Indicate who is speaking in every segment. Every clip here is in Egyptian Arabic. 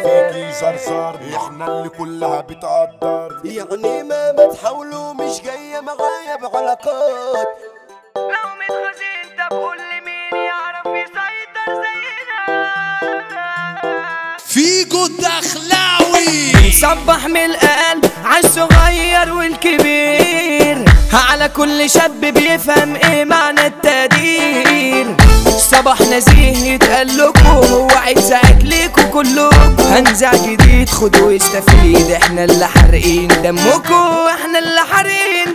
Speaker 1: فيكي زرزر احنا اللي كلها بتقدر
Speaker 2: يعني ما ما تحاولوا مش جاية معايا بعلاقات
Speaker 3: لو متخزين طب قول لي مين يعرف يسيطر زينا
Speaker 4: فيجو الدخلاوي
Speaker 3: صبح من القلب عالصغير والكبير على كل شاب بيفهم ايه معنى التقدير صباح نزيه يتقال لكم هو عايزك ليكوا كلكم هنزع جديد خدوا استفيد احنا اللي حارقين دمكم احنا اللي حارقين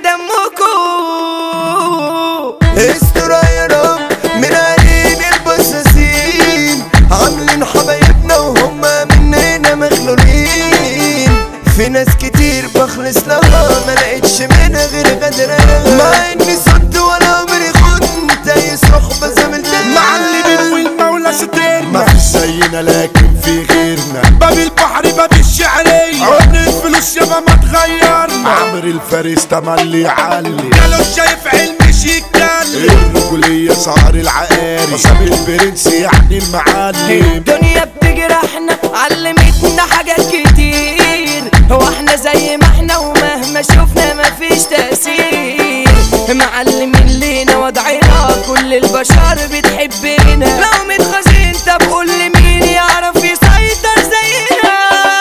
Speaker 3: دمكم
Speaker 2: استرا يا رب من عينين البصاصين عاملين حبايبنا وهم مننا مخلولين في ناس كتير بخلص لها ما لقيتش منها غير غدرها مع اني صد ولا عمري كنت يصرخ بزمل
Speaker 1: معلمين والمولى سترنا ما فيش زينا لكن في غيرنا باب البحر باب الشعرية عمر الفلوس يابا ما تغيرنا عمرو الفارس تملي يعلي قالوا شايف علم يتكلم الرجولية صار العقاري حسام البرنس يعني المعلم
Speaker 3: الدنيا بتجرحنا علمتنا حاجات كتير هو احنا زي ما احنا ومهما شفنا مفيش تأثير معلمين لينا وضعنا كل البشر بتحبنا لو متخزين طب قول لي مين يعرف يسيطر زينا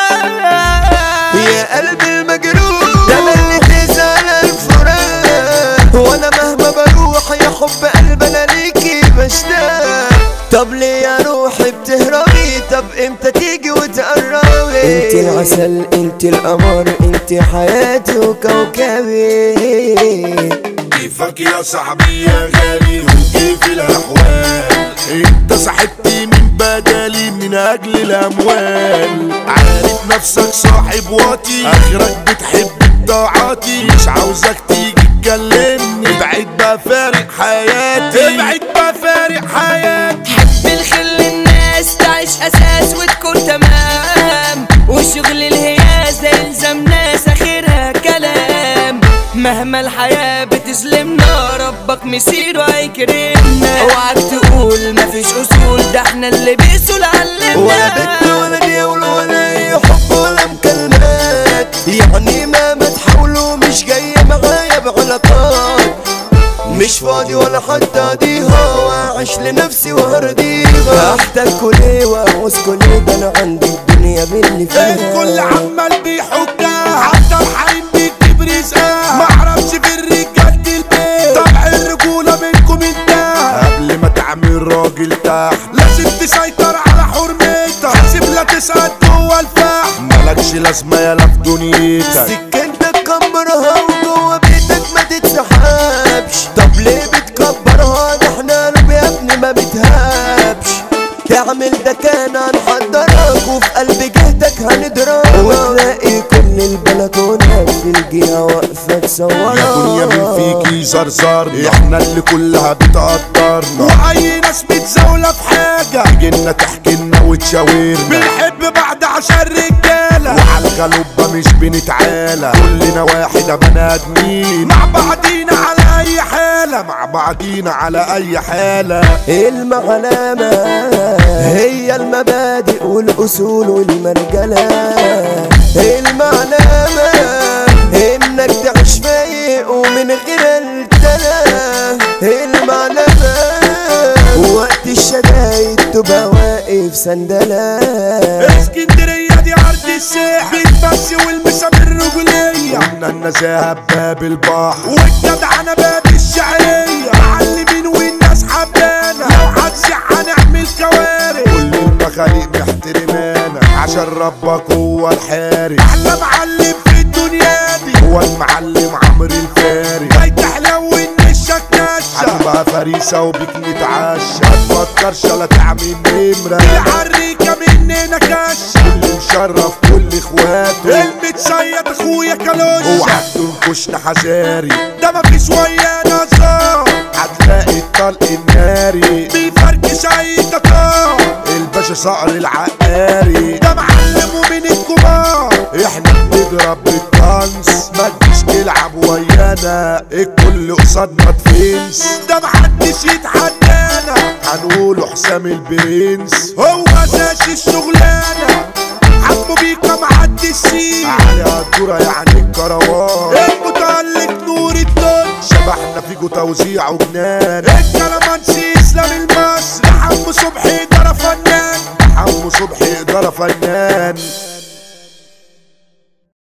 Speaker 2: يا قلبي المجروح ده انا اللي تزعل الفراق وانا مهما بروح يا حب قلب انا ليكي بشتاق طب ليه يا روحي بتهربي طب امتى تيجي وتقربي انت العسل انت القمر انت حياتي وكوكبي
Speaker 1: كيفك يا صاحبي يا غالي وكيف الاحوال انت صاحبتي من بدلي من اجل الاموال عارف نفسك صاحب واطي اخرك بتحب الطاعاتي مش عاوزك تيجي تكلمني ابعد بقى فارق حياتي ابعد بقى فارق حياتي
Speaker 3: حب الخل الناس تعيش اساس وتكون تمام وشغل الهياس ده يلزم ناس اخرها كلام مهما الحياة بتظلمنا ربك مسيره هيكرمنا اوعك تقول مفيش اصول ده احنا اللي بيسول
Speaker 2: ولا بنت
Speaker 3: علمنا
Speaker 2: ولا ديول ولا اي حب ولا مكالمات يعني ما ما تحاولوا مش جاية معايا بعلاقات مش فاضي ولا حتى اضيها واعيش لنفسي وهرديها احتاج كلي واعوز كلي ده انا عندي الدنيا باللي فيها
Speaker 1: الكل عمال بيحكها حتى الحريم بيكتب رزقها معرفش في الرجال البيت طبع الرجولة منكم انتهى قبل ما تعمل راجل تحت لازم تسيطر على حرمتك حاسب لا تسقط جوه الفحم مالكش لازمة يالا في دنيتك
Speaker 2: سكنتك كبرها وجوه بيتك ما تتسحبش طب ليه بتكبرها ده احنا قلب يا ابني ما بتهابش تعمل ده كان هنحضرك وفي قلب جهتك هنضربك وتلاقي كل البلكونات في الجهة واقفة تصورك
Speaker 1: يا دنيا من فيكي زرزرنا احنا اللي كلها بتقدرنا واي ناس متزاولة في حاجة تجينا تحكي لنا وتشاورنا بنحب بعض عشان رجالة وعلى الغلوبة مش بنتعالى كلنا واحد يا بني ادمين مع بعضينا على اي حالة مع بعضينا على اي حالة
Speaker 2: المعلمة هي المبادئ والأصول والمرجلة المعلمة إنك تعيش فايق ومن غير التلا المعلمة وقت الشدايد تبقى واقف سندلة
Speaker 1: اسكندرية دي عرض الساحل بس والمسام الرجولية قلنا النزاهة بباب البحر والجدعنة باب الشعرية معلمين والناس حبانا لو هتسيح هنعمل كوارث كل المخاليق محترمانا عشان ربك هو الحارس احلى معلم في الدنيا دي هو المعلم عمرو الفارس جاي تحلو النشة كاشة هتبقى فريسة وبيك نتعشى متفكرش لا تعمل نمرة العريكة مننا كاشة كل مشرف كل اخواته المتصيد اخويا كالوشة اوعى تنكشنا حذاري ده مفيش ويانا هزار هتلاقي الطلق الناري بيفركش اي تتار الباشا صقر العقاري ده معلم ومن الكبار احنا بنضرب بالطنس ما تجيش تلعب ويانا الكل قصادنا تفنس ده محدش يتحدانا هنقوله حسام البرنس هو اساس الشغلانه حبوا بيكا معدي السين عليها الدورة يعني الكروان المتألق نور الدنيا شبحنا فيكو توزيع وجنان الكلامانسي اسلام المصري حمو صبحي إدارة فنان حمو صبحي إدارة فنان